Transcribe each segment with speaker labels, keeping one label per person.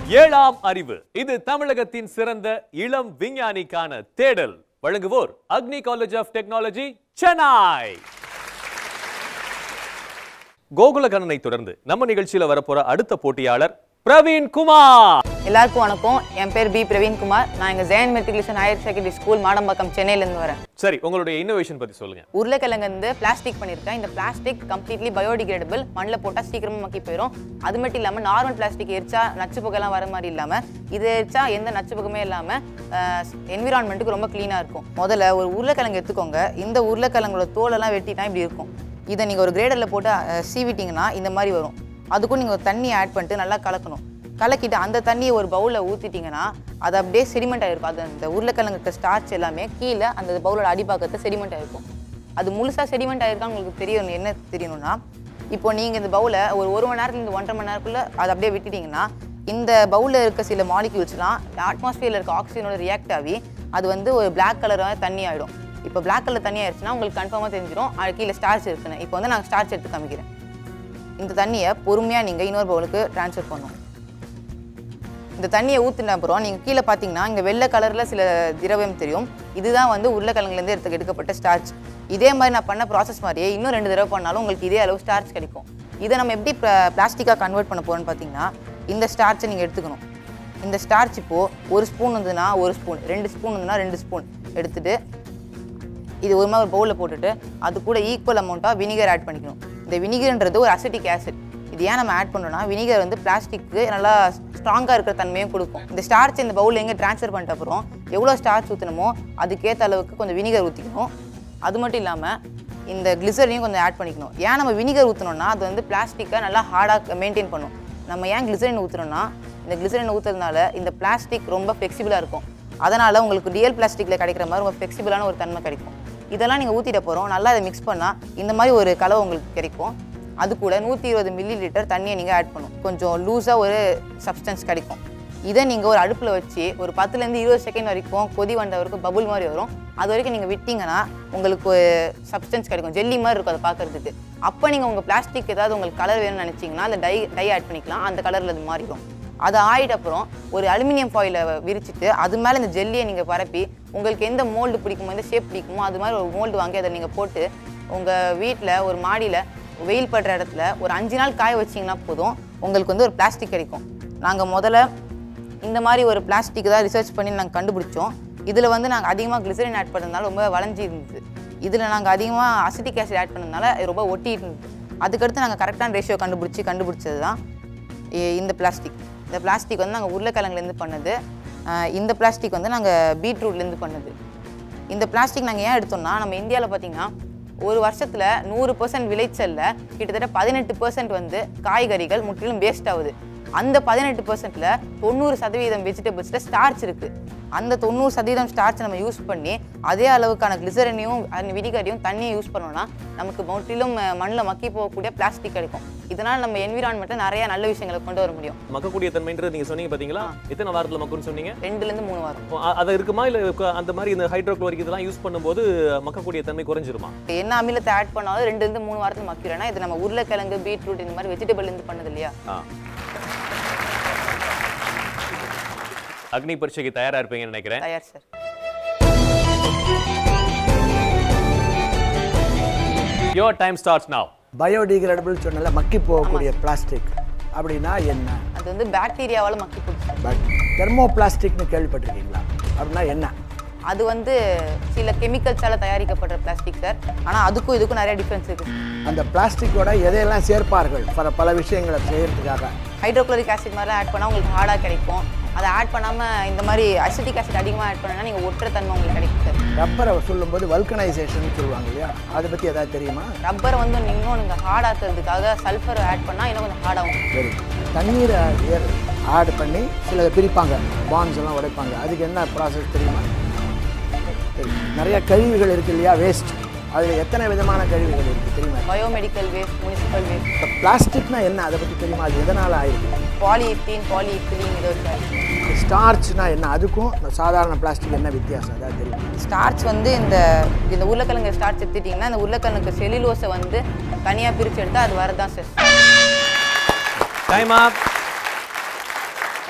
Speaker 1: ஏழாம் அறிவு இது தமிழகத்தின் சிறந்த இளம் விஞ்ஞானிக்கான தேடல் வழங்குவோர் Agni college of technology Chennai கோகுலகண்ணனை தொடர்ந்து நம்ம நிகழ்ச்சியில வரப்போற அடுத்த போட்டியாளர் பிரவீன் குமார்
Speaker 2: எல்லாருக்கும் வணக்கம் என் பேர் பி பிரவீன்குமார் நான் எங்கள் Jayan matriculation higher secondary school Madambakkam சென்னையிலேருந்து வரேன்
Speaker 1: சரி உங்களுடைய இன்னோவேஷன் பத்தி சொல்லுங்க
Speaker 2: உருளைக்கிழங்கு வந்து பிளாஸ்டிக் பண்ணியிருக்கேன் இந்த பிளாஸ்டிக் கம்ப்ளீட்லி பயோடிகிரேடபிள் மண்ணில் போட்டால் சீக்கிரமாக மக்கி போயிடும் அது மட்டும் இல்லாமல் நார்மல் பிளாஸ்டிக் எரிச்சா நச்சு புகைலாம் வர மாதிரி இல்லாமல் இது எரிச்சா எந்த நச்சு புகமே இல்லாமல் என்விரான்மெண்ட்டுக்கு ரொம்ப க்ளீனாக இருக்கும் முதல்ல ஒரு உருளைக்கிழங்கு எடுத்துக்கோங்க இந்த உருளைக்கிழங்கோட தோலெல்லாம் வெட்டிட்டா இப்படி இருக்கும் இதை நீங்கள் ஒரு கிரேடரில் போட்டு அஹ், சீவிட்டிங்கன்னா இந்த மாதிரி வரும் அதுக்கும் நீங்கள் ஒரு தண்ணி ஆட் பண்ணிட்டு நல்லா கலக்கணும் கலக்கிட்டு அந்த தண்ணியை ஒரு பவுலில் ஊற்றிட்டிங்கன்னா அது அப்படியே செடிமெண்ட் ஆகிருக்கும் அது அந்த உருளைக்கிழங்கு ஸ்டார்ச் எல்லாமே கீழே அந்த பவுலோட அடிப்பாக்கத்தை செடிமெண்ட் ஆகிருக்கும் அது முழுசாக செடிமெண்ட் ஆகிருக்கான்னு உங்களுக்கு தெரியணும் என்ன தெரியணும்னா இப்போ நீங்கள் இந்த பவுலை ஒரு ஒரு மணி நேரத்துலேருந்து ஒன்றரை மணி நேரத்துக்குள்ளே அதை அப்படியே விட்டுட்டிங்கன்னா இந்த பவுலில் இருக்க சில மாலிக்யூல்ஸ்லாம் அட்மாஸ்பியரில் இருக்க ஆக்சிஜனோட ரியாக்ட் ஆகி அது வந்து ஒரு பிளாக் கலராக தண்ணி ஆகிடும் இப்போ பிளாக் கலர் தண்ணி ஆயிடுச்சுன்னா உங்களுக்கு கன்ஃபார்மாக தெரிஞ்சிடும் அது கீழே ஸ்டார்ச் இருக்குன்னு இப்போ வந்து நான் ஸ்டார்ச் எடுத்து காமிக்கிறேன் இந்த தண்ணியை பொறுமையாக நீங்கள் இன்னொரு பவுலுக்கு ட்ரான்ஸ்ஃபர் பண்ணணும் இந்த தண்ணியை ஊற்றின அப்புறம் நீங்கள் கீழே பார்த்தீங்கன்னா இங்கே வெள்ளை கலரில் சில திரவியம் தெரியும் இதுதான் வந்து உருளைக்கிழங்குலேருந்து எடுத்து எடுக்கப்பட்ட ஸ்டார்ச் இதே மாதிரி நான் பண்ண ப்ராசஸ் மாதிரியே இன்னும் ரெண்டு தடவை பண்ணாலும் உங்களுக்கு இதே அளவு ஸ்டார்ச் கிடைக்கும் இதை நம்ம எப்படி பிளாஸ்டிக்காக கன்வெர்ட் பண்ண போகிறோம்னு பார்த்தீங்கன்னா இந்த ஸ்டார்ச்சை நீங்கள் எடுத்துக்கணும் இந்த ஸ்டார்ச் இப்போது ஒரு ஸ்பூன் இருந்ததுன்னா ஒரு ஸ்பூன் ரெண்டு ஸ்பூன் இருந்ததுன்னா ரெண்டு ஸ்பூன் எடுத்துட்டு இது ஒரு மாதிரி ஒரு பவுலில் போட்டுட்டு அது கூட ஈக்குவல் அமௌண்ட்டாக வினிகர் ஆட் பண்ணிக்கணும் இந்த வினிகர்ன்றது ஒரு அசிட்டிக் ஆசிட் இது ஏன் நம்ம ஆட் பண்ணோம்னா வினிகர் வந்து பிளாஸ்டிக்கு நல்லா ஸ்ட்ராங்காக இருக்கிற தன்மையும் கொடுக்கும் இந்த ஸ்டார்ச் இந்த பவுலில் எங்கே ட்ரான்ஸ்ஃபர் பண்ணிட்ட அப்புறம் எவ்வளோ ஸ்டார்ச் ஊற்றணுமோ அதுக்கேற்ற அளவுக்கு கொஞ்சம் வினிகர் ஊற்றிக்கணும் அது மட்டும் இல்லாமல் இந்த கிளிசரையும் கொஞ்சம் ஆட் பண்ணிக்கணும் ஏன் நம்ம வினிகர் ஊற்றணும்னா அது வந்து பிளாஸ்டிக்கை நல்லா ஹார்டாக மெயின்டைன் பண்ணும் நம்ம ஏன் கிளிசரின் ஊற்றுறோம்னா இந்த கிளிசரின் ஊற்றுறதுனால இந்த பிளாஸ்டிக் ரொம்ப ஃப்ளெக்சிபிளாக இருக்கும் அதனால் உங்களுக்கு ரியல் பிளாஸ்டிக்கில் கிடைக்கிற மாதிரி ரொம்ப ஃப்ளெக்சிபிளான ஒரு தன்மை கிடைக்கும் இதெல்லாம் நீங்கள் ஊற்றிட போகிறோம் நல்லா அதை மிக்ஸ் பண்ணால் இந்த மாதிரி ஒரு கலவை உங்களுக்கு கிடைக்கும் அது கூட நூற்றி இருபது மில்லி லிட்டர் தண்ணியை நீங்கள் ஆட் பண்ணும் கொஞ்சம் லூஸாக ஒரு சப்ஸ்டன்ஸ் கிடைக்கும் இதை நீங்கள் ஒரு அடுப்பில் வச்சு ஒரு பத்துலேருந்து இருபது செகண்ட் வரைக்கும் கொதி வந்த வரைக்கும் பபுள் மாதிரி வரும் அது வரைக்கும் நீங்கள் விட்டீங்கன்னா உங்களுக்கு ஒரு சப்ஸ்டன்ஸ் கிடைக்கும் ஜெல்லி மாதிரி இருக்கும் அதை பார்க்கறதுக்கு அப்போ நீங்கள் உங்கள் பிளாஸ்டிக் ஏதாவது உங்களுக்கு கலர் வேணும்னு நினச்சிங்கன்னா அந்த டை டை ஆட் பண்ணிக்கலாம் அந்த கலரில் அது மாறிடும் அது ஆயிட்ட அப்புறம் ஒரு அலுமினியம் ஃபாயிலை விரிச்சிட்டு அது மேலே இந்த ஜெல்லியை நீங்கள் பரப்பி உங்களுக்கு எந்த மோல்டு பிடிக்குமோ எந்த ஷேப் பிடிக்குமோ அது மாதிரி ஒரு மோல்டு வாங்கி அதை நீங்கள் போட்டு உங்கள் வீட்டில் ஒரு மாடியில் வெயில் படுற இடத்துல ஒரு அஞ்சு நாள் காய வச்சிங்கன்னா போதும் உங்களுக்கு வந்து ஒரு பிளாஸ்டிக் கிடைக்கும் நாங்கள் முதல்ல இந்த மாதிரி ஒரு பிளாஸ்டிக் தான் ரிசர்ச் பண்ணி நாங்கள் கண்டுபிடிச்சோம் இதில் வந்து நாங்கள் அதிகமாக கிளிசரின் ஆட் பண்ணதுனால ரொம்ப வளைஞ்சி இருந்தது இதில் நாங்கள் அதிகமாக அசிட்டிக் ஆசிட் ஆட் பண்ணதுனால இது ரொம்ப ஒட்டி இருந்தது அதுக்கடுத்து நாங்கள் கரெக்டான ரேஷியோ கண்டுபிடிச்சி கண்டுபிடிச்சது தான் இ- இந்த பிளாஸ்டிக் இந்த பிளாஸ்டிக் வந்து நாங்கள் உருளைக்கிழங்குலேருந்து பண்ணது அஹ் இந்த பிளாஸ்டிக் வந்து நாங்கள் பீட்ரூட்லேருந்து பண்ணது இந்த பிளாஸ்டிக் நாங்கள் ஏன் எடுத்தோம்னா நம்ம இந்தியாவில் பார்த்தீங்கன்னா ஒரு வருஷத்தில் நூறு பர்சன்ட் விளைச்சலில் கிட்டத்தட்ட பதினெட்டு பர்சன்ட் வந்து காய்கறிகள் முற்றிலும் வேஸ்ட் ஆகுது அந்த பதினெட்டு பர்சன்ட்ல தொண்ணூறு சதவீதம் வெஜிடபிள்ஸில் ஸ்டார்ச் இருக்குது அந்த தொண்ணூறு சதவீதம் ஸ்டார்ச் நம்ம யூஸ் பண்ணி அதே அளவுக்கான கிளிசரனையும் வினிகரையும் தண்ணியும் யூஸ் பண்ணோம்னா நமக்கு முற்றிலும் மண்ணில் மக்கி போகக்கூடிய பிளாஸ்டிக் கிடைக்கும் இதனால் நம்ம என்விரான்மெண்ட்டில் நிறைய நல்ல விஷயங்களை கொண்டு வர முடியும்
Speaker 1: மக்கக்கூடிய தன்மைன்றது நீங்க சொன்னீங்க பாத்தீங்களா எத்தனை வாரத்துல மக்குன்னு சொன்னீங்க
Speaker 2: ரெண்டுலேருந்து மூணு வாரம்
Speaker 1: ஓ, அ- அது இருக்குமா இல்ல க- அந்த மாதிரி இந்த ஹைட்ரோக்ளோரிக் இதெல்லாம் யூஸ் பண்ணும்போது மக்கக்கூடிய தன்மை குறைஞ்சிருமா
Speaker 2: என்ன அமிலத்தை ஆட் பண்ணாலும் ரெண்டு இருந்து மூணு வாரத்தில் மக்கிறேன்னா இது நம்ம உருளைக்கிழங்கு பீட்ரூட் இந்த மாதிரி வெஜிடபிள் இருந்து பண்ணது இல்லையா
Speaker 1: ஆ. அக்னி பரீட்சைக்கு தயாரா இருப்பீங்கன்னு நினைக்கிறேன்
Speaker 2: தயார் sir
Speaker 1: your time starts now
Speaker 3: biodegradable சொன்னல மக்கி போகக்கூடிய பிளாஸ்டிக் அப்படின்னா என்ன
Speaker 2: அது வந்து பாக்டீரியாவால் மக்கி போச்சு
Speaker 3: பட் தெர்மோ பிளாஸ்டிக்னு கேள்விப்பட்டிருக்கீங்களா அப்படின்னா என்ன
Speaker 2: அது வந்து சில கெமிக்கல்ஸால் தயாரிக்கப்படுற பிளாஸ்டிக் சார் ஆனால் அதுக்கும் இதுக்கும் நிறைய டிஃப்ரென்ஸ் இருக்குது
Speaker 3: அந்த பிளாஸ்டிக்கோட எதையெல்லாம் சேர்ப்பார்கள் பல பல விஷயங்களை செய்யறதுக்காக
Speaker 2: ஹைட்ரோக்ளோரிக் ஆசிட் மாதிரிலாம் ஆட் பண்ணால் உங்களுக்கு ஹார்டாக கிடைக்கும் அதை ஆட் பண்ணாமல் இந்த மாதிரி அசிட்டிக் ஆசிட் அதிகமாக ஆட் பண்ணா நீங்கள் ஒட்டுற தன்மை உங்களுக்கு கிடைக்கும் சார்
Speaker 3: ரப்பரை சொல்லும்போது வல்கனைசேஷன் சொல்லுவாங்க இல்லையா அதை பற்றி ஏதாவது தெரியுமா
Speaker 2: ரப்பரை வந்து இன்னும் நீங்கள் ஹார்ட் ஆக்குறதுக்காக சல்ஃபர் ஆட் பண்ணால் இன்னும் கொஞ்சம் ஹார்டாகும்
Speaker 3: சரி தண்ணீரை ஆட் பண்ணி சிலதை பிரிப்பாங்க பான்ஸ் எல்லாம் உடைப்பாங்க அதுக்கு என்ன ப்ராசஸ் தெரியுமா சரி நிறைய கழிவுகள் இருக்கு இல்லையா வேஸ்ட் அதில் எத்தனை விதமான கழிவுகள் இருக்குது தெரியுமா
Speaker 2: பயோமெடிக்கல் வேஸ்ட் முனிசிபல் வேஸ்ட்
Speaker 3: இப்போ பிளாஸ்டிக்னா என்ன அதை பற்றி தெரியுமா அது எதனால் ஆயிருக்கு
Speaker 2: பாலிஇத்தீன் பாலிஇத்திலீன் இதை வச்சு
Speaker 3: ஸ்டார்ச்னா என்ன அதுக்கும் இந்த சாதாரண பிளாஸ்டிக் என்ன வித்தியாசம் அதாவது தெரியும்
Speaker 2: ஸ்டார்ச் வந்து இந்த இந்த உருளைக்கிழங்கு ஸ்டார்ச் எடுத்துட்டிங்கன்னா இந்த உருளைக்கிழங்கு செல்லுலோஸை வந்து தனியாக பிரித்து எடுத்தால் அது வரதான் சார்
Speaker 1: டைம் அப்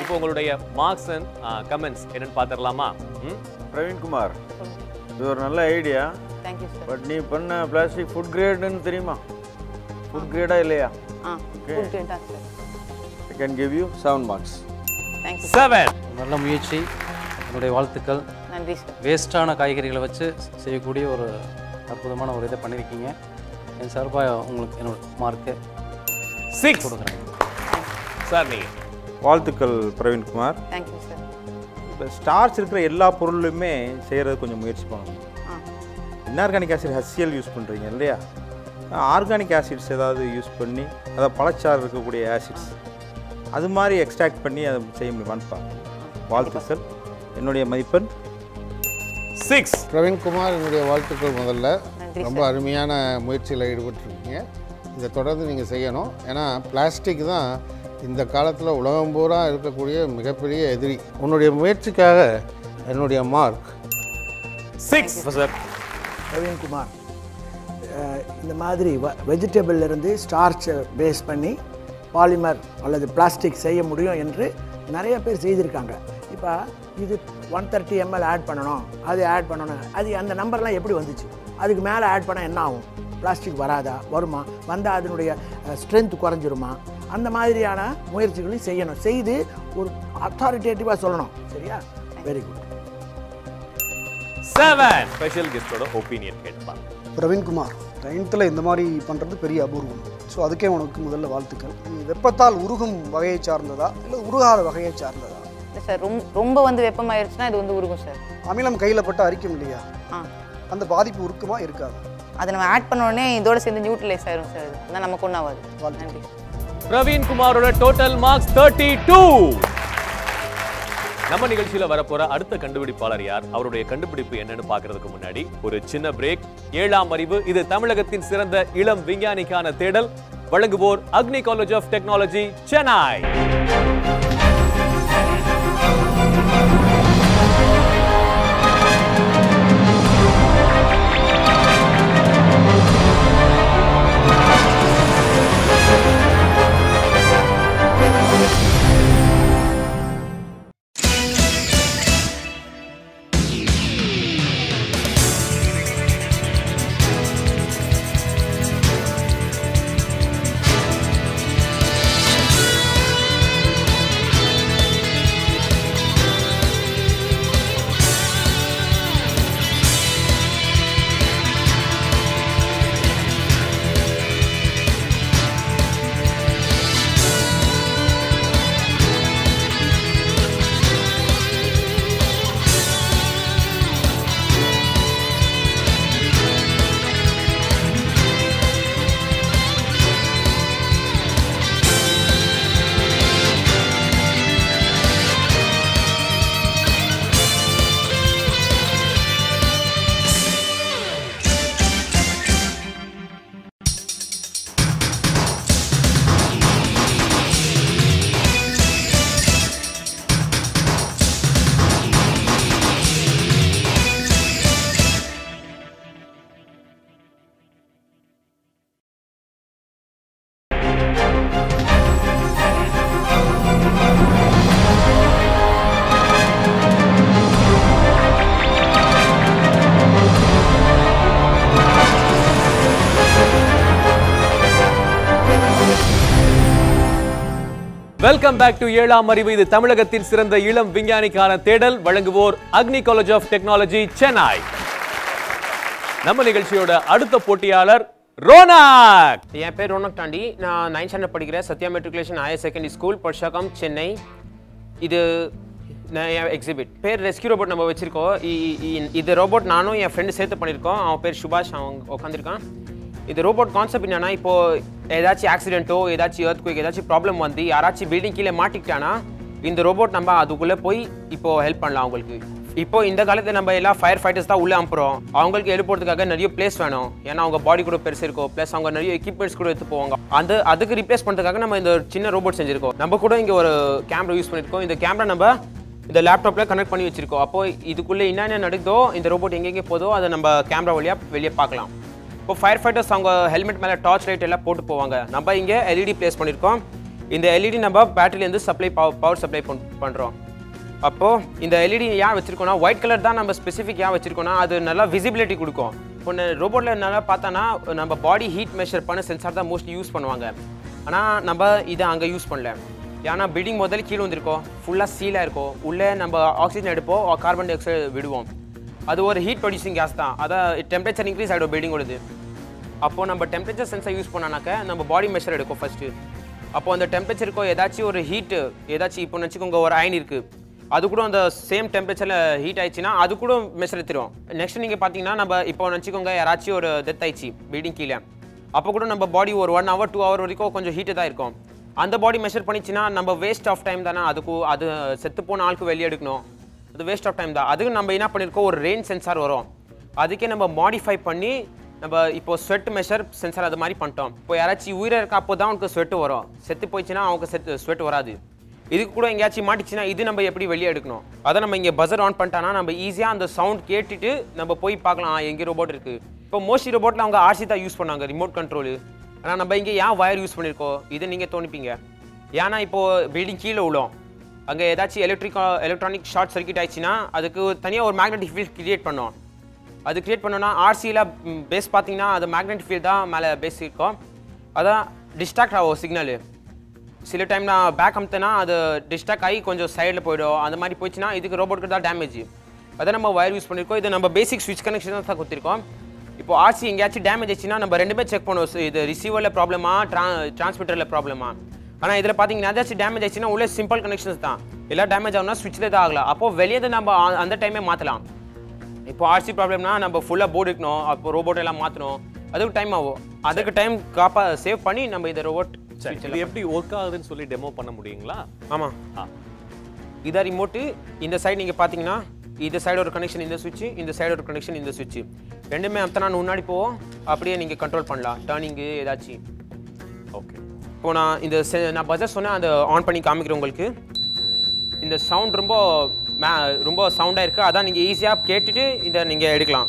Speaker 1: இப்போ உங்களுடைய மார்க்ஸ் அண்ட் கமெண்ட்ஸ் என்னன்னு பார்த்துடலாமா ம்
Speaker 4: பிரவீன்குமார் இது ஒரு நல்ல ஐடியா
Speaker 2: தேங்க்யூ சார்
Speaker 4: பட் நீ பண்ண பிளாஸ்டிக் ஃபுட் கிரேடுன்னு தெரியுமா ஃபுட் கிரேடா இல்லையா
Speaker 2: ஆ good data sir
Speaker 4: I can give you seven marks
Speaker 2: thank you
Speaker 1: seven
Speaker 5: நல்ல முயற்சி என்னுடைய வாழ்த்துக்கள்
Speaker 2: நன்றி சார்
Speaker 5: வேஸ்ட்டான காய்கறிகளை வச்சு செய்யக்கூடிய ஒரு அற்புதமான ஒரு இதை பண்ணியிருக்கீங்க என் சார்பாக உங்களுக்கு என்னோட மார்க்கு
Speaker 1: சிக்ஸ்
Speaker 5: கொடுக்குறேன்
Speaker 1: சார் நீங்க
Speaker 6: வாழ்த்துக்கள் பிரவீன்குமார்
Speaker 2: தேங்க்யூ சார்
Speaker 6: இப்போ ஸ்டார்ச் இருக்கிற எல்லா பொருளுமே செய்கிறது கொஞ்சம் முயற்சி பண்ணணும்
Speaker 2: ஆ
Speaker 6: இன்ஆர்கானிக் ஆசிட் ஹச்சிஎல் யூஸ் பண்ணுறீங்க இல்லையா ஆர்கானிக் ஆசிட்ஸ் ஏதாவது யூஸ் பண்ணி அதாவது பழச்சாறு இருக்கக்கூடிய ஆசிட்ஸ் அது மாதிரி எக்ஸ்ட்ராக்ட் பண்ணி அதை செய்ய முடியுமான்னு பாருங்க வாழ்த்துக்கள் என்னுடைய மதிப்பெண்
Speaker 1: சிக்ஸ்
Speaker 7: பிரவீன்குமார் என்னுடைய வாழ்த்துக்கள் முதல்ல
Speaker 2: நன்றி
Speaker 7: ரொம்ப அருமையான முயற்சியில் ஈடுபட்டிருக்கீங்க இதை தொடர்ந்து நீங்கள் செய்யணும் ஏன்னா பிளாஸ்டிக் தான் இந்த காலத்தில் உலகம் பூரா இருக்கக்கூடிய மிகப்பெரிய எதிரி உன்னுடைய முயற்சிக்காக என்னுடைய மார்க்
Speaker 1: சிக்ஸ் சார்
Speaker 3: பிரவீன்குமார் அஹ், இந்த மாதிரி வெஜிடபிள் இருந்து ஸ்டார்ச்சை பேஸ் பண்ணி பாலிமர் அல்லது பிளாஸ்டிக் செய்ய முடியும் என்று நிறைய பேர் செய்திருக்காங்க இப்போ இது ஒன் தேர்ட்டி எம்எல் ஆட் பண்ணணும் அது ஆட் பண்ணணும் அது அந்த நம்பர்லாம் எப்படி வந்துச்சு அதுக்கு மேலே ஆட் பண்ணால் என்ன ஆகும் பிளாஸ்டிக் வராதா வருமா வந்தால் அதனுடைய ஸ்ட்ரென்த் குறைஞ்சிருமா அந்த மாதிரியான முயற்சிகளையும் செய்யணும் செய்து ஒரு அத்தாரிட்டேட்டிவாக சொல்லணும் சரியா வெரி குட்
Speaker 1: செவன் ஸ்பெஷல் கெஸ்டோட ஒப்பீனியன் கேட்பாங்க
Speaker 8: பிரவீன்குமார் நைன்த்தில் இந்த மாதிரி பண்ணுறது பெரிய அபூர்வம் ஸோ அதுக்கே உனக்கு முதல்ல வாழ்த்துக்கள் இது வெப்பத்தால் உருகும் வகையை சார்ந்ததா இல்லை உருகாத வகையை சார்ந்ததா
Speaker 2: இல்லை சார் ரொம்ப ரொம்ப வந்து வெப்பமாயிருச்சுன்னா இது வந்து உருகும் சார்
Speaker 8: அமிலம் கையில் பட்டு அரிக்கும் இல்லையா
Speaker 2: ஆ
Speaker 8: அந்த பாதிப்பு உருக்குமா இருக்காது
Speaker 2: அதை நம்ம ஆட் பண்ண உடனே இதோட சேர்ந்து நியூட்ரலைஸ் ஆயிரும் சார் இது அதான் நமக்கு ஒன்றும் ஆகாது நன்றி
Speaker 1: பிரவீன் குமாரோட டோட்டல் மார்க்ஸ் தேர்ட்டி டூ நம்ம நிகழ்ச்சியில வரப்போற அடுத்த கண்டுபிடிப்பாளர் யார் அவருடைய கண்டுபிடிப்பு என்னன்னு பார்க்கிறதுக்கு முன்னாடி ஒரு சின்ன பிரேக் ஏழாம் அறிவு இது தமிழகத்தின் சிறந்த இளம் விஞ்ஞானிக்கான தேடல் வழங்குவோர் Agni college of technology Chennai welcome back to ஏழாம் அறிவு இது தமிழகத்தின் சிறந்த இளம் விஞ்ஞானிக்கான தேடல் வழங்குவோர் Agni college of technology Chennai நம்ம நிகழ்ச்சியோட அடுத்த போட்டியாளர் ரோனாக்
Speaker 9: என் பேர் ரோனக் தாண்டி நான் நைன்த் ஸ்டாண்டர்ட் படிக்கிறேன் Sathya matriculation higher secondary school பர்ஷாகம் சென்னை இது நான் என் எக்ஸிபிட் பேர் ரெஸ்கியூ ரோபோட் நம்ம வச்சுருக்கோம் இது ரோபோட் நானும் என் ஃப்ரெண்டு சேர்த்து பண்ணியிருக்கோம் அவன் பேர் சுபாஷ் அவன் உட்காந்துருக்கான் இது ரோபோட் கான்செப்ட் என்னன்னா இப்போ ஏதாச்சும் ஆக்சிடென்ட்டோ ஏதாச்சும் earthquake குயிக் ஏதாச்சும் ப்ராப்ளம் வந்து யாராச்சும் பில்டிங் கீழே மாட்டிக்கிட்டானா இந்த ரோபோட் நம்ம அதுக்குள்ளே போய் இப்போ ஹெல்ப் பண்ணலாம் அவங்களுக்கு இப்போ இந்த காலத்தில் நம்ம எல்லாம் ஃபயர் ஃபைட்டர்ஸ் தான் உள்ளே அனுப்புகிறோம் அவங்களுக்கு எழுப்புறதுக்காக நிறைய பிளேஸ் வேணும் ஏன்னா அவங்க பாடி கூட பெருசு இருக்கும் ப்ளஸ் அவங்க நிறைய எக்யூப்மெண்ட்ஸ் கூட எடுத்து போவாங்க அந்த அதுக்கு ரிப்ளேஸ் பண்ணுறதுக்காக நம்ம இந்த சின்ன ரோபோட் செஞ்சிருக்கோம் நம்ம கூட இங்கே ஒரு கேமரா யூஸ் பண்ணியிருக்கோம் இந்த கேமரா நம்ம இந்த லேப்டாப்பில் கனெக்ட் பண்ணி வச்சிருக்கோம் அப்போ இதுக்குள்ளே என்னென்ன நடக்குதோ இந்த ரோபோட் எங்கெங்கே போதோ அதை நம்ம கேமரா வழியாக வெளியே பார்க்கலாம் இப்போ ஃபயர் ஃபைட்டர்ஸ் அவங்க ஹெல்மெட் மேலே டார்ச் லைட் எல்லாம் போட்டு போவாங்க நம்ம இங்கே எல்இடி ப்ளேஸ் பண்ணியிருக்கோம் இந்த எல்இடி நம்ம பேட்டரியிலேருந்து சப்ளை பவர் பவர் சப்ளை பண்ணுறோம் அப்போது இந்த எல்இடி ஏன் வச்சுருக்கோம்னா ஒயிட் கலர் தான் நம்ம ஸ்பெசிஃபிக் ஏன் வச்சுருக்கோம்னா அது நல்லா விசிபிலிட்டி கொடுக்கும் இப்போ ரோபோட்டில் நல்லா பார்த்தோன்னா நம்ம பாடி ஹீட் மெஷர் பண்ண சென்சார் தான் மோஸ்ட்லி யூஸ் பண்ணுவாங்க ஆனால் நம்ம இதை அங்கே யூஸ் பண்ணல ஏன்னா பில்டிங் முதல்ல கீழே வந்திருக்கோம் ஃபுல்லாக சீலாக இருக்கும் உள்ளே நம்ம ஆக்சிஜன் எடுப்போம் கார்பன் டை ஆக்சைடு விடுவோம் அது ஒரு ஹீட் ப்ரொடியூசிங் கேஸ் தான் அதான் டெம்பரேச்சர் இன்க்ரீஸ் ஆகிடும் பில்டிங்கோடது அப்போ நம்ம டெம்பரேச்சர் சென்சர் யூஸ் பண்ணானாக்க நம்ம பாடி மெஷர் எடுக்கும் ஃபர்ஸ்ட் அப்போ அந்த டெம்பரேச்சருக்கோ ஏதாச்சும் ஒரு ஹீட் ஏதாச்சும் இப்போ நினச்சிக்கோங்க ஒரு அயன் இருக்கு அது கூட அந்த சேம் டெம்பரேச்சரில் ஹீட் ஆயிடுச்சுன்னா அது கூட மெஷர் எடுத்துரும் நெக்ஸ்ட் நீங்கள் பார்த்தீங்கன்னா நம்ம இப்போ நினச்சிக்கோங்க யாராச்சும் ஒரு டெத் ஆயிடுச்சு பில்டிங் கீழே அப்போ கூட நம்ம பாடி ஒரு ஒன் ஹவர் டூ ஹவர் வரைக்கும் கொஞ்சம் ஹீட்டு தான் இருக்கும் அந்த பாடி மெஷர் பண்ணிச்சுன்னா நம்ம வேஸ்ட் ஆஃப் டைம் தானே அதுக்கு அது செத்து போன ஆளுக்கு வெளியே எடுக்கணும் அது வேஸ்ட் ஆஃப் டைம் தான் அதுக்கு நம்ம என்ன பண்ணியிருக்கோம் ஒரு ரெயின் சென்சார் வரும் அதுக்கே நம்ம மாடிஃபை பண்ணி நம்ம இப்போ ஸ்வெட் மெஷர் சென்சார் அது மாதிரி பண்ணிட்டோம் இப்போ யாராச்சும் உயிரை இருக்கா அப்போ தான் அவனுக்கு ஸ்வெட் வரும் செத்து போயிடுச்சுன்னா அவங்க செத்து ஸ்வெட் வராது இதுக்கு கூட எங்கேயாச்சும் மாட்டிச்சுன்னா இது நம்ம எப்படி வெளியே எடுக்கணும் அதை நம்ம இங்கே பஸர் ஆன் பண்ணிட்டானா நம்ம ஈஸியாக அந்த சவுண்ட் கேட்டுட்டு நம்ம போய் பார்க்கலாம் ஆ, எங்கே ரோபோட் இருக்குது இப்போ மோஸ்ட்லி ரோபோட்டில் அவங்க ஆர்சி தான் யூஸ் பண்ணாங்க ரிமோட் கண்ட்ரோலு ஆனால் நம்ம இங்கே ஏன் வயர் யூஸ் பண்ணியிருக்கோம் இதை நீங்கள் தோணிப்பீங்க ஏன்னா இப்போது பில்டிங் கீழே விழும் அங்கே ஏதாச்சும் எலக்ட்ரிக் எலக்ட்ரானிக் ஷார்ட் சர்க்யூட் ஆயிடுச்சுன்னா அதுக்கு தனியாக ஒரு மேக்னெட்டிக் ஃபீல்ட் கிரியேட் பண்ணோம் அது கிரியேட் பண்ணோன்னா ஆர்சியில் பேஸ் பார்த்தீங்கன்னா அது மேக்னெட்டிக் ஃபீல்ட் தான் மேலே பேஸ் இருக்கும் அதான் டிஸ்ட்ராக்ட் ஆகும் சிக்னலு சில டைம் நான் பேக் அமுத்தேன்னா அது டிஸ்ட்ராக்ட் ஆகி கொஞ்சம் சைடில் போயிடும் அந்த மாதிரி போயிடுச்சுன்னா இதுக்கு ரோபோட்டுக்கு தான் டேமேஜ் அதை நம்ம வயர் யூஸ் பண்ணியிருக்கோம் இது நம்ம பேசிக் ஸ்விட்ச் கனெக்ஷன் தான் கொடுத்துருக்கோம் இப்போ ஆர்சி எங்கேயாச்சும் டேமேஜ் ஆச்சுன்னா நம்ம ரெண்டுமே செக் பண்ணுவோம் So, இது ரிசீவரில் ப்ராப்ளமா ட்ரா டிரான்ஸ்மிட்டரில் ப்ராப்ளமா ஆனால் இதில் பார்த்தீங்கன்னா ஏதாச்சும் டேமேஜ் ஆச்சுன்னா உள்ளே சிம்பிள் கனெக்ஷன்ஸ் தான் எல்லாம் டேமேஜ் ஆகுனா ஸ்விட்சில் தான் ஆகலாம் அப்போ வெளியே தான் நம்ம ஆ- அந்த டைமே மாற்றலாம் இப்போ ஆர்சி ப்ராப்ளம்னா நம்ம ஃபுல்லாக போர்டு இருக்கணும் அப்போ ரோபோட் எல்லாம் மாற்றணும் அதுக்கு டைம் ஆகும் அதுக்கு டைம் காப்பா சேவ் பண்ணி நம்ம இந்த ரோபோட்
Speaker 1: சரி இது எப்படி ஒர்க் ஆகுதுன்னு சொல்லி டெமோ பண்ண முடியுங்களா
Speaker 9: ஆமாம்
Speaker 1: ஆ
Speaker 9: இதான் ரிமோட்டு இந்த சைடு நீங்கள் பார்த்தீங்கன்னா இந்த சைடு ஒரு கனெக்ஷன் இந்த சுவிட்ச் இந்த சைடு ஒரு கனெக்ஷன் இந்த சுவிட்ச் ரெண்டுமே அப்போ நான் முன்னாடி போவோம் அப்படியே நீங்கள் கண்ட்ரோல் பண்ணலாம் டர்னிங்கு ஏதாச்சும்
Speaker 1: ஓகே
Speaker 9: இப்போ நான் இந்த se- நான் பஜர் சொன்னேன் அதை ஆன் பண்ணி காமிக்கிறேன் உங்களுக்கு இந்த சவுண்ட் ரொம்ப மே ரொம்ப சவுண்டாக இருக்குது அதான் நீங்கள் ஈஸியாக கேட்டுட்டு இதை நீங்கள் எடுக்கலாம்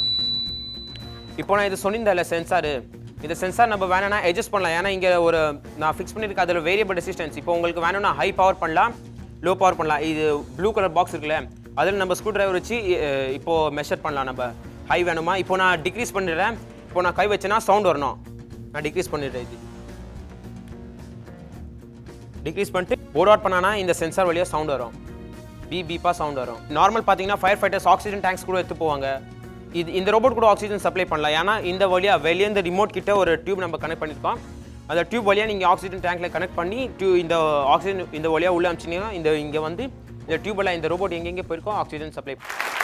Speaker 9: இப்போ நான் இது சொன்னிருந்தேன்ல சென்சாரு இந்த சென்சார் நம்ம வேணும்னா அட்ஜஸ்ட் பண்ணலாம் ஏன்னா இங்கே ஒரு நான் ஃபிக்ஸ் பண்ணியிருக்க அதில் வேரியபிள் ரெசிஸ்டன்ஸ் இப்போ உங்களுக்கு வேணும்னா ஹை பவர் பண்ணலாம் லோ பவர் பண்ணலாம் இது ப்ளூ கலர் பாக்ஸ் இருக்குல்ல அதில் நம்ம ஸ்க்ரூ டிரைவர் வச்சு அஹ், இப்போ மெஷர் பண்ணலாம் நம்ம ஹை வேணுமா இப்போ நான் டிக்ரீஸ் பண்ணிடுறேன் இப்போ நான் கை வச்சேன்னா சவுண்ட் வரணும் நான் டிக்ரீஸ் பண்ணிடுறேன் இது டிக்ரீஸ் பண்ணிட்டு போர்ட் அவுட் பண்ணானா இந்த சென்சார் வழியாக சவுண்ட் வரும் பீ பீப்பாக சவுண்ட் வரும் நார்மல் பார்த்தீங்கன்னா ஃபயர் ஃபைட்டர்ஸ் ஆக்சிஜன் டேங்க்ஸ் கூட எடுத்து போவாங்க இது இந்த ரோபோட் கூட ஆக்சிஜன் சப்ளை பண்ணலாம் ஏன்னா இந்த வழியாக வெளியே இந்த ரிமோட் கிட்ட ஒரு டியூப் நம்ம கனெக்ட் பண்ணியிருக்கோம் அந்த டியூப் வழியாக நீங்கள் ஆக்சிஜன் டேங்க்ல கனெக்ட் பண்ணி டியூ இந்த ஆக்சிஜன் இந்த வழியாக உள்ள அமிச்சிங்கன்னா இந்த இங்கே வந்து இந்த டியூப்ல இந்த ரோபோட் எங்கெங்கே போயிருக்கோ ஆக்சிஜன் சப்ளை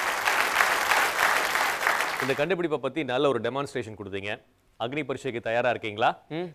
Speaker 1: இந்த கண்டுபிடிப்பை பத்தி நல்ல ஒரு டெமான்ஸ்ட்ரேஷன் கொடுத்தீங்க அக்னி பரீட்சைக்கு தயாரா இருக்கீங்களா
Speaker 9: ம்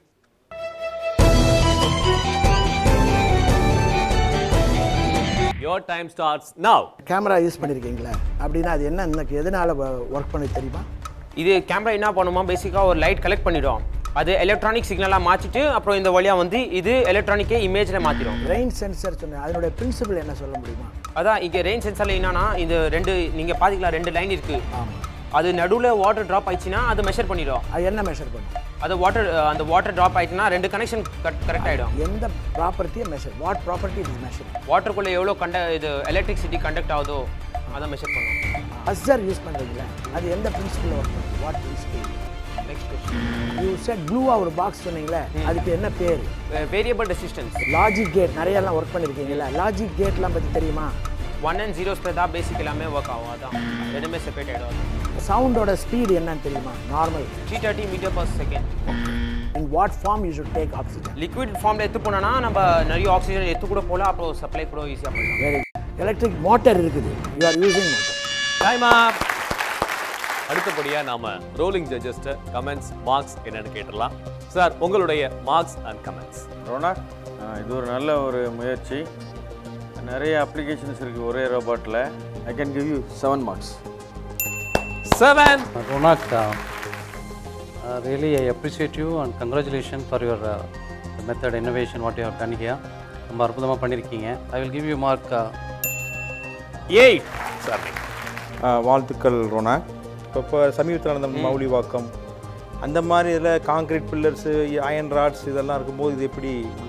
Speaker 1: your time starts now
Speaker 3: camera use பண்ணியிருக்கீங்களா அப்படின்னா அது என்ன எனக்கு எதனால் ஒர்க் பண்ணி தெரியுமா
Speaker 9: இது கேமரா என்ன பண்ணுமா பேசிக்காக ஒரு லைட் கலெக்ட் பண்ணிடும் அது எலக்ட்ரானிக் சிக்னலாக மாற்றிட்டு அப்புறம் இந்த வழியாக வந்து இது எலக்ட்ரானிக்கே இமேஜில் மாற்றிடும்
Speaker 3: ரெயின் சென்சர் சொன்னேன் அதனுடைய பிரின்சிபல் என்ன சொல்ல முடியுமா
Speaker 9: அதான் இங்கே ரெயின் சென்சாரில் என்னன்னா இது ரெண்டு நீங்கள் பார்த்துக்கலாம் ரெண்டு லைன் இருக்கு அது நடுவில் வாட்டர் ட்ராப் ஆயிடுச்சுன்னா அது மெஷர் பண்ணிடும்
Speaker 3: அது என்ன மெஷர் பண்ணும்
Speaker 9: அது வாட்டர் அந்த வாட்டர் ட்ராப் ஆயிடுச்சுன்னா ரெண்டு கனெக்ஷன் கரெக்ட் ஆகிடும்
Speaker 3: எந்த ப்ராப்பர்ட்டியை measure what property it is measure
Speaker 9: வாட்டருக்குள்ளே எவ்வளோ கண்ட இது எலக்ட்ரிசிட்டி கண்டக்ட் ஆகுதோ அதை மெஷர் பண்ணும்
Speaker 3: பஸ்ஸர் யூஸ் பண்ணுறீங்களா அது எந்த பிரின்சிபல் ஒர்க் பண்ணும் what principle
Speaker 9: next question
Speaker 3: you said ப்ளூவாக ஒரு பாக்ஸ் சொன்னீங்களே அதுக்கு என்ன பேர்
Speaker 9: வேரியபிள் ரெசிஸ்டன்ஸ்
Speaker 3: லாஜிக் கேட் நிறையெல்லாம் ஒர்க் பண்ணியிருக்கீங்களா லாஜிக் கேட்லாம் பற்றி தெரியுமா
Speaker 9: ஒன் அண்ட் ஜீரோ ஸ்ப்ரெட் தான் பேசிக் எல்லாமே ஒர்க் ஆகும் அதான் ரெண்டுமே செப்பரேட் ஆகிடும்
Speaker 3: சவுண்டோட ஸ்பீடு என்னன்னு தெரியுமா normal
Speaker 9: three thirty metre per second
Speaker 3: in what form you should take oxygen
Speaker 9: liquid ஃபார்மில் எடுத்து போனோன்னா நம்ம நிறைய ஆக்சிஜன் எடுத்து கூட போகலாம் அப்புறம் சப்ளை கூட ஈஸியாக பண்ணலாம்
Speaker 3: வெரி எலக்ட்ரிக் மோட்டர் இருக்குது you are using motor
Speaker 1: time up அடுத்தபடியா நாம ரோலிங் ஜட்ஜஸ்ட் கமெண்ட்ஸ் மார்க்ஸ் என்னன்னு கேட்டுடலாம் சார் உங்களுடைய மார்க்ஸ் அண்ட் கமெண்ட்ஸ்
Speaker 4: ரோனாக் ஆ, இது ஒரு நல்ல ஒரு முயற்சி நிறைய அப்ளிகேஷன்ஸ் இருக்குது ஒரே ரோபோட்டில் I can give you seven marks
Speaker 1: seven
Speaker 5: Uh, Ronak, uh, uh, really I appreciate you and congratulations for your uh, the method innovation what you have done here. ரொம்ப அற்புதமாக பண்ணியிருக்கீங்க I will give you mark
Speaker 1: eight sir
Speaker 6: வாழ்த்துக்கள் ரோனாக் இப்போ இப்போ சமீபத்தில் நடந்த மௌலிவாக்கம் அந்த மாதிரி இதில் காங்கிரீட் பில்லர்ஸு அயன் ராட்ஸ் இதெல்லாம் இருக்கும்போது இது எப்படி உள்ள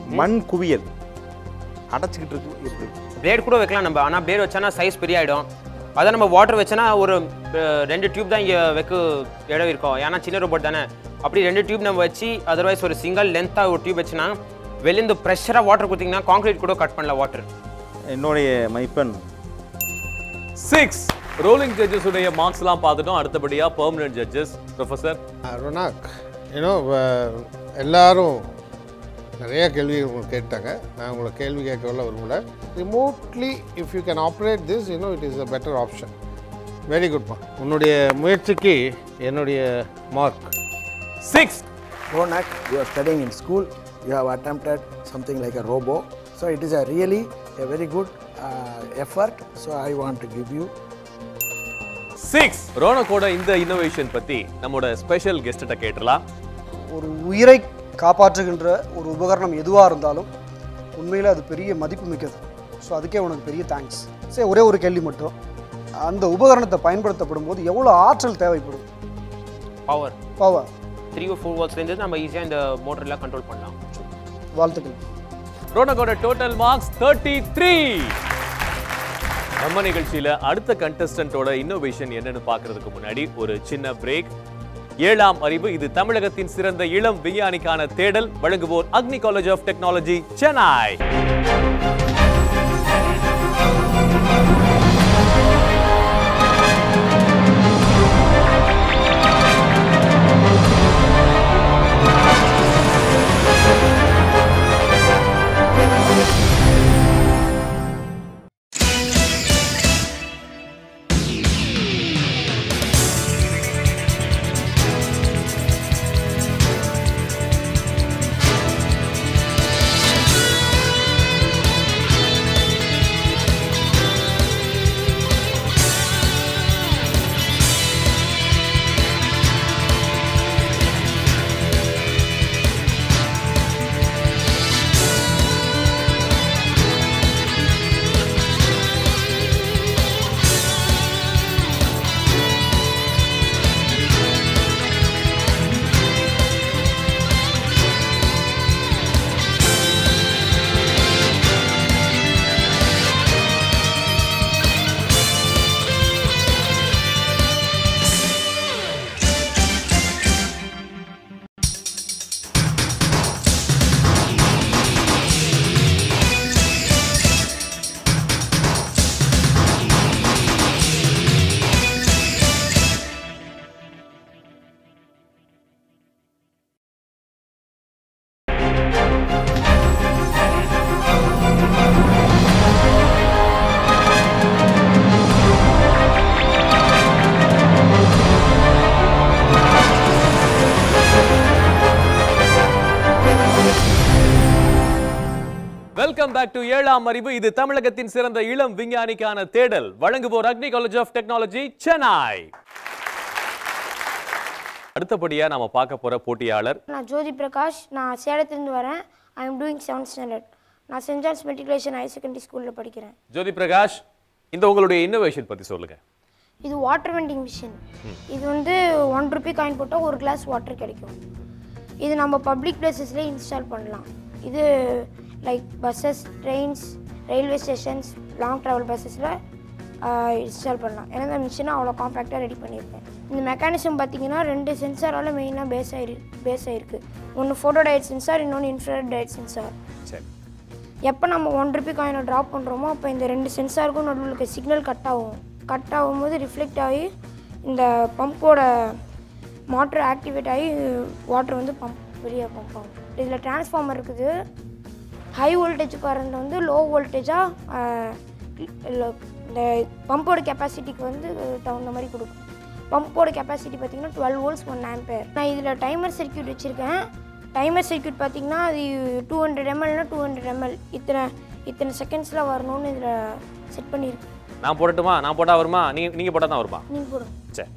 Speaker 6: மண் குவியல் அடைச்சிக்கிட்டு இருக்கு இருக்கு
Speaker 9: பிளேட் கூட வைக்கலாம் நம்ம ஆனால் பிளேட் வச்சோன்னா சைஸ் பெரிய ஆகிடும் அதான் நம்ம வாட்டர் வச்சோன்னா ஒரு அஹ், ரெண்டு டியூப் தான் இங்கே வைக்க இடம் இருக்கும் ஏன்னா சின்ன ரோபோட் தானே அப்படி ரெண்டு டியூப் நம்ம வச்சு அதர்வைஸ் ஒரு சிங்கிள் லென்த்தாக ஒரு டியூப் வச்சுன்னா வெளியிருந்து ப்ரெஷராக வாட்டர் கொடுத்தீங்கன்னா கான்க்ரீட் கூட கட் பண்ணல வாட்டர்
Speaker 6: என்னுடைய மதிப்பெண்
Speaker 1: சிக்ஸ் ரோலிங் ஜட்ஜஸ் உடைய மார்க்ஸ் எல்லாம் பார்த்துட்டோம் அடுத்தபடியா பெர்மனன்ட் ஜட்ஜஸ் ப்ரொஃபசர்
Speaker 7: ரொனாக் ஏன்னோ எல்லாரும் நிறைய கேள்வி உங்களுக்கு கேட்டாங்க நான் உங்களை கேள்வி கேட்கவில்ல விரும்பல remotely if you can operate this you know it is a better option very குட்மா உன்னுடைய முயற்சிக்கு என்னுடைய mark
Speaker 1: six
Speaker 3: Ronak, you are studying in school, you have attempted something like a robo. So it is a really a very good uh, effort. So I want to give you
Speaker 1: six ரோனக்கோட இந்த innovation பத்தி நம்மோட special கெஸ்ட்ட கேட்டலாம்
Speaker 8: ஒரு உயிரை காப்பாற்றுகின்ற ஒரு உபகரணம் எதுவாக இருந்தாலும் உண்மையில் அது பெரிய மதிப்பு மிக்கது ஸோ அதுக்கே உனக்கு பெரிய தேங்க்ஸ் சரி ஒரே ஒரு கேள்வி மட்டும் அந்த உபகரணத்தை பயன்படுத்தப்படும் போது எவ்வளோ ஆற்றல் தேவைப்படும்
Speaker 9: power
Speaker 8: power
Speaker 9: three O four வாட்ஸ்லேருந்து நம்ம ஈஸியாக இந்த மோட்டர்லாம் கண்ட்ரோல் பண்ணலாம்
Speaker 8: வாழ்த்துக்கள்
Speaker 1: ரோனக்கோட டோட்டல் மார்க்ஸ் தேர்ட்டி த்ரீ நம்ம நிகழ்ச்சியில அடுத்த கண்டஸ்டன்டோட இன்னோவேஷன் என்னன்னு பார்க்கிறதுக்கு முன்னாடி ஒரு சின்ன பிரேக் ஏழாம் அறிவு இது தமிழகத்தின் சிறந்த இளம் விஞ்ஞானிக்கான தேடல் வழங்குவோர் Agni college of technology Chennai welcome back to ஏழாம் அறிவு இது தமிழகத்தின் சிறந்த இளம் விஞ்ஞானிக்கான தேடல் வழங்குவோர் Agni college of technology Chennai அடுத்தபடியா நாம பார்க்க போற போட்டியாளர்
Speaker 10: நான் ஜோதி பிரகாஷ் நான் சேலத்துலேருந்து வரேன் I am doing seventh standard நான் saint John's matriculation higher secondary ஸ்கூலில் படிக்கிறேன்
Speaker 1: ஜோதி பிரகாஷ் இந்த உங்களுடைய இன்னோவேஷன் பத்தி சொல்லுங்க
Speaker 10: இது வாட்டர் வெண்டிங் மிஷின் இது வந்து ஒன் ருபி காயின் போட்டால் ஒரு கிளாஸ் வாட்டர் கிடைக்கும் இது நம்ம பப்ளிக் பிளேசஸ்லேயே இன்ஸ்டால் பண்ணலாம் இது like buses trains railway stations long travel பஸ்ஸஸில் இன்ஸ்டால் பண்ணலாம் ஏன்னா இந்த மிஷினை அவ்வளோ காம்பேக்டாக ரெடி பண்ணியிருக்கேன் இந்த மெக்கானிசம் பார்த்தீங்கன்னா ரெண்டு சென்சாரால் மெயினாக பேஸ் ஆயிரு பேஸ் ஆயிருக்கு ஒன்று ஃபோட்டோ டயட் சென்சார் இன்னொன்று இன்ஃப்ராரெட் டயட் சென்சார்
Speaker 1: சரி
Speaker 10: எப்போ நம்ம ஒன் ருபி காயினை ட்ராப் பண்ணுறோமோ அப்போ இந்த ரெண்டு சென்சாருக்கும் நடுவில் இருக்க சிக்னல் கட் ஆகும் கட் ஆகும்போது ரிஃப்ளெக்ட் ஆகி இந்த பம்போட மோட்டர் ஆக்டிவேட் ஆகி வாட்டர் வந்து பம்ப் வெளியே பம்ப் ஆகும் இதில் டிரான்ஸ்ஃபார்மர் இருக்குது ஹை வோல்டேஜ் கரண்ட் வந்து லோ வோல்டேஜாக இந்த பம்போட கெப்பாசிட்டிக்கு வந்து தகுந்த மாதிரி கொடுக்கும் பம்போட கெப்பாசிட்டி பார்த்தீங்கன்னா டுவெல் வோல்ட்ஸ் ஒன் ஆம்பேர் நான் இதில் டைமர் சர்க்யூட் வச்சுருக்கேன் டைமர் சர்க்யூட் பார்த்தீங்கன்னா அது டூ ஹண்ட்ரட் எம்எல்னா டூ ஹண்ட்ரட் எம்எல் இத்தனை இத்தனை செகண்ட்ஸில் வரணும்னு இதில் செட் பண்ணியிருக்கு
Speaker 1: நான் போடட்டுமா நான் போட்டா வருமா நீங்க நீங்க போட்டா தான் வருமா
Speaker 10: நீங்கள் போடும்
Speaker 1: சரி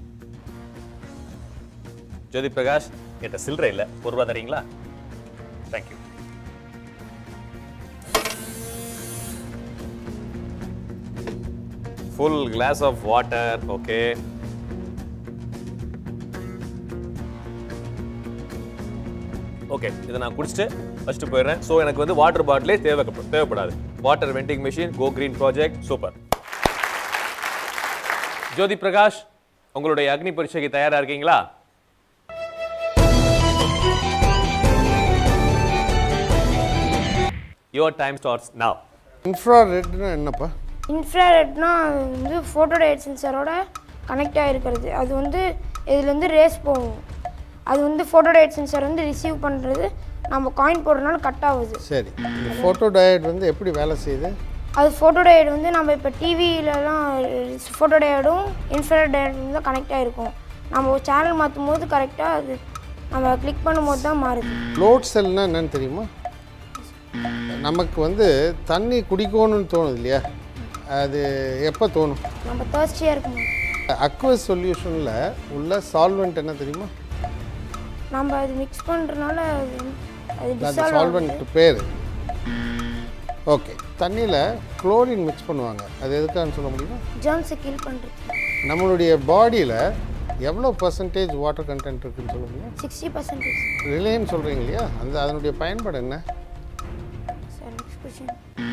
Speaker 1: ஜோதி பிரகாஷ் என்கிட்ட சில்லறை இல்லை ஒரு ரூபா தரீங்களா thank you full glass of water okay okay இதை நான் குடிச்சிட்டு வச்சுட்டு போயிடுறேன் ஸோ எனக்கு வந்து வாட்டர் பாட்டிலே தேவை தேவைப்படாது water vending machine go green project super Jothi Prakash உங்களுடைய அக்னி பரீட்சைக்கு தயாரா இருக்கீங்களா யுவர் டைம் ஸ்டார்ட்ஸ் நவ்
Speaker 7: இன்ஃப்ராரெட்னா என்னப்பா
Speaker 10: இன்ஃப்ராரெட்னா அது வந்து ஃபோட்டோ டயட் சென்சரோட கனெக்ட் ஆகிருக்கிறது அது வந்து இதுலேருந்து ரேஸ் போகும் அது வந்து ஃபோட்டோ டயட் சென்சர் வந்து ரிசீவ் பண்ணுறது நம்ம காயின் போடுறதுனால கட் ஆகுது
Speaker 7: சரி இந்த ஃபோட்டோ டயட் வந்து எப்படி வேலை செய்யுது
Speaker 10: அது ஃபோட்டோ டயட் வந்து நம்ம இப்போ டிவிலலாம் ஃபோட்டோ டயடும் இன்ஃப்ராரெட் டயடும் தான் கனெக்ட் ஆகிருக்கும் நம்ம ஒரு சேனல் மாற்றும் போது கரெக்டாக அது நம்ம கிளிக் பண்ணும்போது தான் மாறுது
Speaker 7: லோட் செல்னா என்னன்னு தெரியுமா நமக்கு வந்து தண்ணி குடிக்கணும்னு தோணுது இல்லையா அது எப்போ தோணும்
Speaker 10: நம்ம தேர்ஸ்டியாக இருக்கும்போது
Speaker 7: அக்வஸ் சொல்யூஷனில் உள்ள சால்வெண்ட் என்ன தெரியுமா
Speaker 10: நம்ம அது மிக்ஸ் பண்ணுறதுனால அது வந்து- அது
Speaker 7: அந்த
Speaker 10: டிசால்வ்
Speaker 7: சால்வெண்ட் பேர் ஓகே தண்ணியில் குளோரின் மிக்ஸ் பண்ணுவாங்க அது எதுக்கான்னு சொல்ல முடியுமா
Speaker 10: ஜேர்ம்ஸை கில் பண்ணுறது
Speaker 7: நம்மளுடைய பாடியில் எவ்வளோ பர்சன்டேஜ் வாட்டர் கண்டென்ட் இருக்குன்னு சொல்ல முடியுமா
Speaker 10: சிக்ஸ்டி பர்சன்டேஜ்
Speaker 7: ரிலேன்னு சொல்கிறீங்க இல்லையா அந்த அதனுடைய பயன்பாடு என்ன
Speaker 10: சார் நெக்ஸ்ட் கொஷின்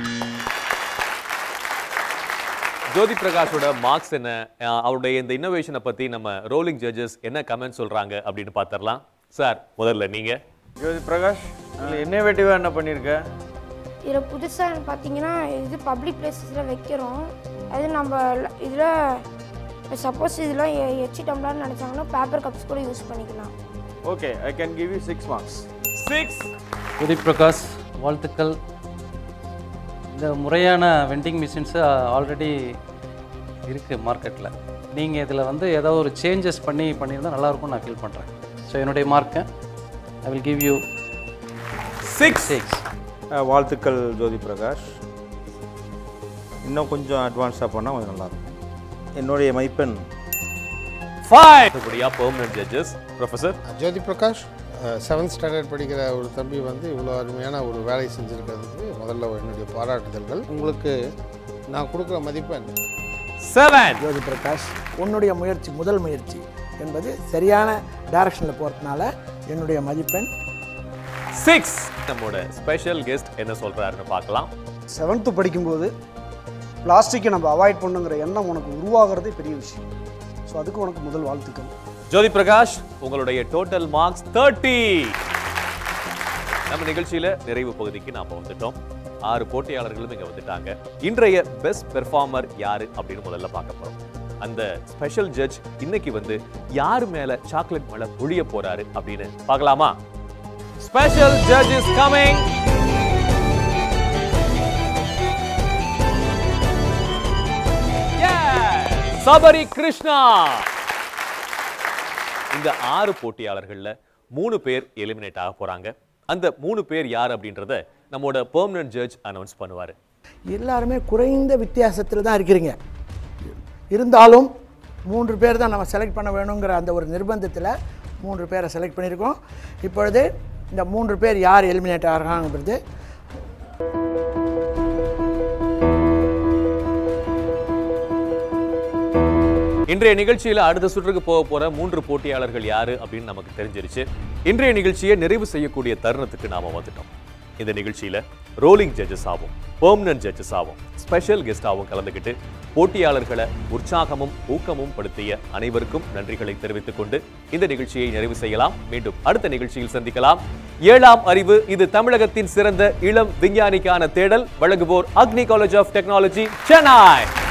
Speaker 1: ஜோதி பிரகாஷோட மார்க்ஸ் என்ன அஹ் அவருடைய இந்த இன்னோவேஷனை பத்தி நம்ம ரோலிங் ஜட்ஜஸ் என்ன கமெண்ட் சொல்றாங்க அப்படின்னு பார்த்துடலாம் சார் முதல்ல நீங்க
Speaker 4: ஜோதி பிரகாஷ் அதில் இன்னோவேட்டிவாக என்ன பண்ணியிருக்க
Speaker 10: இதில் புதுசாக பார்த்தீங்கன்னா இது பப்ளிக் பிளேசஸில் வைக்கிறோம் அது நம்ம இதில் சப்போஸ் இதெல்லாம் எ- எச்சி டம்ளர்னு நினச்சாங்கன்னா பேப்பர் கப்ஸ் கூட யூஸ் பண்ணிக்கலாம்
Speaker 4: okay I can give you six marks
Speaker 1: six
Speaker 5: Udit Prakash வாழ்த்துக்கள் இந்த முறையான வெண்டிங் மிஷின்ஸு ஆல்ரெடி இருக்குது மார்க்கெட்டில் நீங்கள் இதில் வந்து ஏதாவது ஒரு சேஞ்சஸ் பண்ணி பண்ணியிருந்தால் நல்லாயிருக்கும்னு நான் ஃபீல் பண்ணுறேன் ஸோ என்னுடைய மார்க்கை I will give you
Speaker 1: six
Speaker 5: six
Speaker 6: அஹ், வாழ்த்துக்கள் ஜோதி பிரகாஷ் இன்னும் கொஞ்சம் அட்வான்ஸாக பண்ணால் கொஞ்சம் நல்லாயிருக்கும் என்னுடைய மதிப்பெண்
Speaker 1: ஃபைவ் அப்படியா permanent judges professor
Speaker 7: Jothi Prakash seventh standard படிக்கிற ஒரு தம்பி வந்து இவ்வளோ அருமையான ஒரு வேலை செஞ்சுருக்கிறதுக்கு முதல்ல என்னுடைய பாராட்டுதல்கள் உங்களுக்கு நான் கொடுக்குற மதிப்பெண்
Speaker 1: செவன்
Speaker 3: ஜோதி பிரகாஷ் உன்னுடைய முயற்சி முதல் முயற்சி என்பது சரியான டைரக்ஷனில் போகிறதுனால என்னுடைய மதிப்பெண்
Speaker 1: சிக்ஸ் நம்மோட ஸ்பெஷல் கெஸ்ட் என்ன சொல்றாருன்னு பார்க்கலாம்
Speaker 8: செவன்த்து படிக்கும்போது பிளாஸ்டிக்கை நம்ம அவாய்ட் பண்ணுங்கிற எண்ணம் உனக்கு உருவாகிறதே பெரிய விஷயம் ஸோ அதுக்கு உனக்கு முதல் வாழ்த்துக்கள்
Speaker 1: ஜோதி பிரகாஷ் உங்களுடைய டோட்டல் மார்க்ஸ் தேர்ட்டி நம்ம நிகழ்ச்சியில நிறைவு பகுதிக்கு நாம வந்துட்டோம் ஆறு போட்டியாளர்களும் இங்க வந்துட்டாங்க இன்றைய பெஸ்ட் பெர்ஃபார்மர் யாரு அப்படின்னு முதல்ல பார்க்க போறோம் அந்த ஸ்பெஷல் ஜட்ஜ் இன்னைக்கு வந்து யாரு மேல சாக்லேட் மழை பொழிய போறாரு அப்படின்னு பார்க்கலாமா special judge is coming Sabari Krishna இந்த ஆறு போட்டியாளர்கள்ல மூணு பேர் எலிமினேட் ஆக போறாங்க அந்த மூணு பேர் யார் அப்படின்றத நம்மோட பெர்மனன்ட் ஜட்ஜ் அனௌன்ஸ் பண்ணுவாரு
Speaker 3: எல்லாருமே குறைந்த வித்தியாசத்தில் தான் இருக்கிறீங்க இருந்தாலும் மூன்று பேர் தான் நம்ம செலக்ட் பண்ண வேணுங்கிற அந்த ஒரு நிர்பந்தத்தில் மூன்று பேரை செலக்ட் பண்ணியிருக்கோம் இப்பொழுது இந்த மூன்று பேர் யார் எலிமினேட் ஆகிறாங்கிறது
Speaker 1: இன்றைய நிகழ்ச்சியில அடுத்த சுற்றுக்கு போக போற மூன்று போட்டியாளர்கள் யாரு அப்படின்னு நமக்கு தெரிஞ்சிருச்சு இன்றைய நிகழ்ச்சியை நிறைவு செய்யக்கூடிய தருணத்துக்கு நாம வந்துட்டோம் இந்த நிகழ்ச்சியில ரோலிங் ஜட்ஜஸ் ஆகும் பெர்மனன்ட் ஜட்ஜஸ் ஆகும் ஸ்பெஷல் கெஸ்டாகவும் கலந்துக்கிட்டு போட்டியாளர்களை உற்சாகமும் ஊக்கமும் படுத்திய அனைவருக்கும் நன்றிகளை தெரிவித்துக் கொண்டு இந்த நிகழ்ச்சியை நிறைவு செய்யலாம் மீண்டும் அடுத்த நிகழ்ச்சியில் சந்திக்கலாம் ஏழாம் அறிவு இது தமிழகத்தின் சிறந்த இளம் விஞ்ஞானிக்கான தேடல் வழங்குவோர் Agni college of technology Chennai